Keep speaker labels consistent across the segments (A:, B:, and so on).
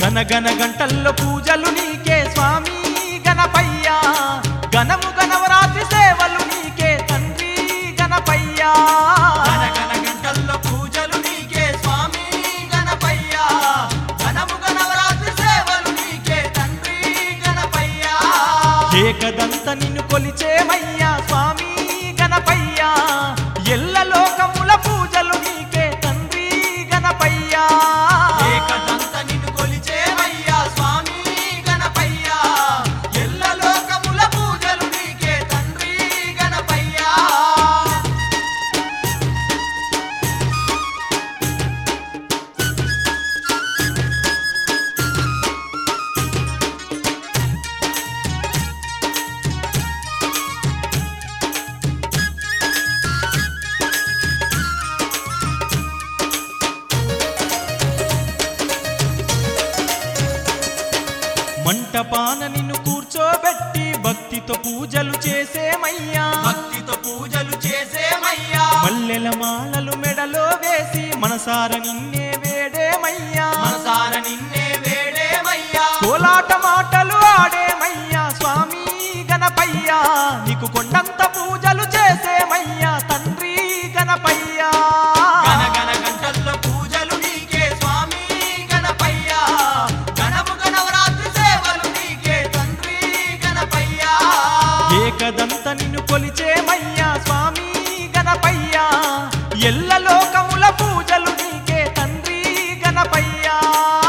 A: గనగన గంటల్లో పూజలు నీకే స్వామి గణపయ్య గణము గణవరాత్రి సేవలు నీకే తండ్రి గణపయ్యా
B: గనగన గంటల్లో పూజలు నీకే స్వామి గణపయ్య ఘనము గణవరాత్రి సేవలు నీకే తండ్రి గణపయ్య
A: ఏకదంత నిన్ను కొలిచేమయ్యా స్వామి గణపయ్యా ఎల్ల లోకముల పూజలు నీకే తండ్రి గణపయ్యా
B: ఏకదంత నిన్ను కొలిచేవయ్యా స్వామి గణపయ్య ఎల్ల లోకముల పూజలు నీకే తండ్రి గణపయ్య
A: మంటపాన నిన్ను కూర్చోబెట్టి భక్తితో పూజలు చేసేమయ్యా
B: భక్తితో పూజలు చేసేమయ్యా
A: మల్లెల మాలలు మెడలో వేసి మనసార నిన్నే వేడేమయ్యా
B: మనసార నిన్నే వేడేమయ్యా
A: కోలాట మాటలు ఆడేమయ్యా స్వామి గణపయ్యా నీకు కొండంత పూజలు చేసేమయ్యా తండ్రి గణపయ్యా
B: గనగన గంటల్లో పూజలు నీకే స్వామి గణపయ్య గణము గణవరాత్రి సేవలు నీకే తండ్రి గణపయ్య
A: ఏకదంత నిన్ను కొలిచేమయ్యా స్వామి గణపయ్యా ఎల్ల లోకముల పూజలు నీకే తండ్రి గణపయ్యా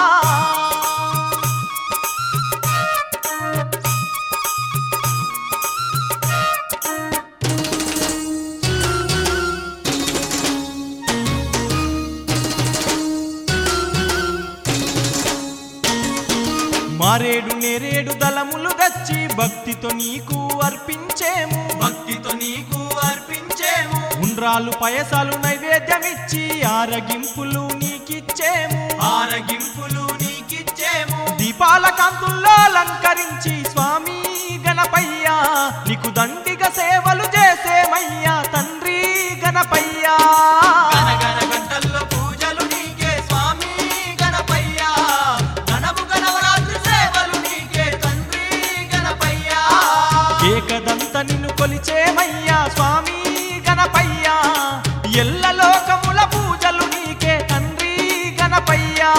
A: మారేడు నేరేడు దళములు తెచ్చి భక్తితో నీకు అర్పించేము
B: భక్తితో నీకు అర్పించేము
A: ఉండ్రాలు పయసాలు నైవేద్యమిచ్చి ఆరగింపులు నీకిచ్చేము
B: ఆరగింపులు నీకిచ్చేము
A: దీపాల కాంతుల్లో అలంకరించి స్వామి గణపయ్యా నీకు దండిగా సేవలు చేసేమయ్యా తండ్రి గణపయ్యా
B: గనగన గంటల్లో పూజలు నీకే స్వామి గణపయ్య గణము గణవరాత్రి సేవలు నీకే తండ్రి గణపయ్య
A: ఏకదంత నిన్ను కొలిచేమయ్యా స్వామి గణపయ్యా ఎల్ల లోకముల పూజలు నీకే తండ్రి గణపయ్యా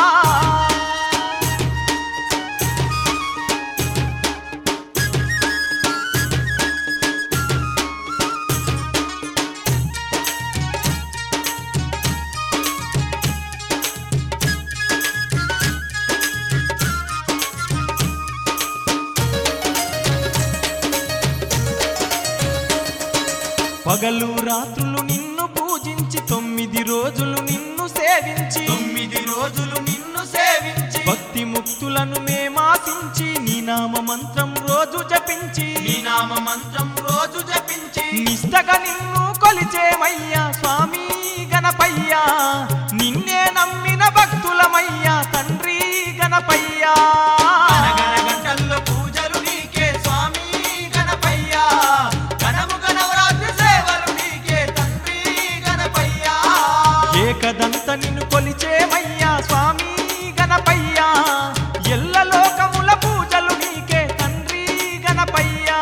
A: పగలు రాత్రులు నిన్ను పూజించి తొమ్మిది రోజులు నిన్ను సేవించి
B: తొమ్మిది రోజులు నిన్ను సేవించి
A: భక్తి ముక్తులను మేమాసించి నీ నామ మంత్రం రోజు జపించి
B: నీ నామ మంత్రం రోజు జపించి
A: నిష్టగా నిన్ను కొలిచేమయ్యా స్వామి గణపయ్యా నిన్నే నమ్మిన భక్తులమయ్యా తండ్రి గణపయ్యా
B: గనగన గంటల్లో పూజలు నీకే స్వామి గణపయ్య గణము గణవరాత్రి సేవలు నీకే తండ్రి గణపయ్య
A: ఏకదంత నిన్ను కొలిచేమయ్యా స్వామి గణపయ్యా ఎల్ల లోకముల పూజలు నీకే తండ్రి గణపయ్యా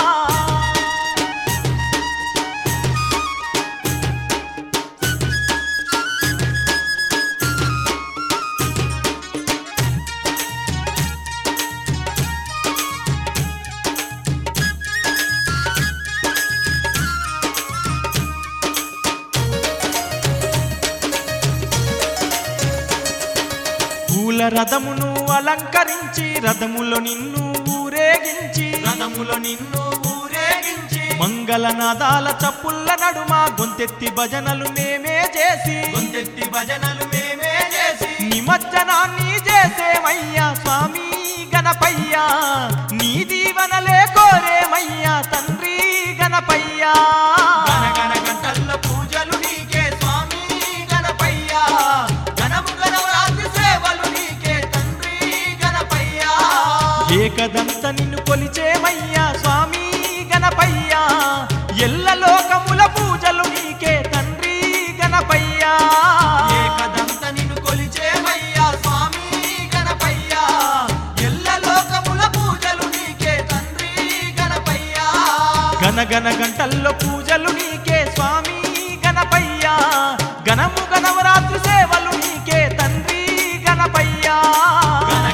A: పూల రథమును అలంకరించి రథములో నిన్ను ఊరేగించి
B: రథములో నిన్ను ఊరేగించి
A: మంగళనాదాల చప్పుల్ల నడుమ గొంతెత్తి భజనలు మేమే చేసి
B: గొంతెత్తి భజనలు మేమే చేసి
A: నిమజ్జనాన్ని చేసేమయ్యా స్వామి గణపయ్యా నీ దీవనలే కోరేమయ్యా తండ్రి గణపయ్యా
B: గనగన గంటల్లో పూజలు నీకే స్వామి గణపయ్య గణము గణవరాత్రి సేవలు నీకే తండ్రి గణపయ్య
A: ఏకదంత నిన్ను కొలిచేమయ్యా స్వామి గణపయ్యా ఎల్ల లోకముల పూజలు నీకే తండ్రి గణపయ్యా
B: ఏకదంత నిన్ను కొలిచేవయ్యా స్వామి గణపయ్య
A: గనగన గంటల్లో పూజలు నీకే స్వామి గణపయ్యా గణము గణవరాత్రి సేవలు నీకే తండ్రి గణపయ్యా
B: గణ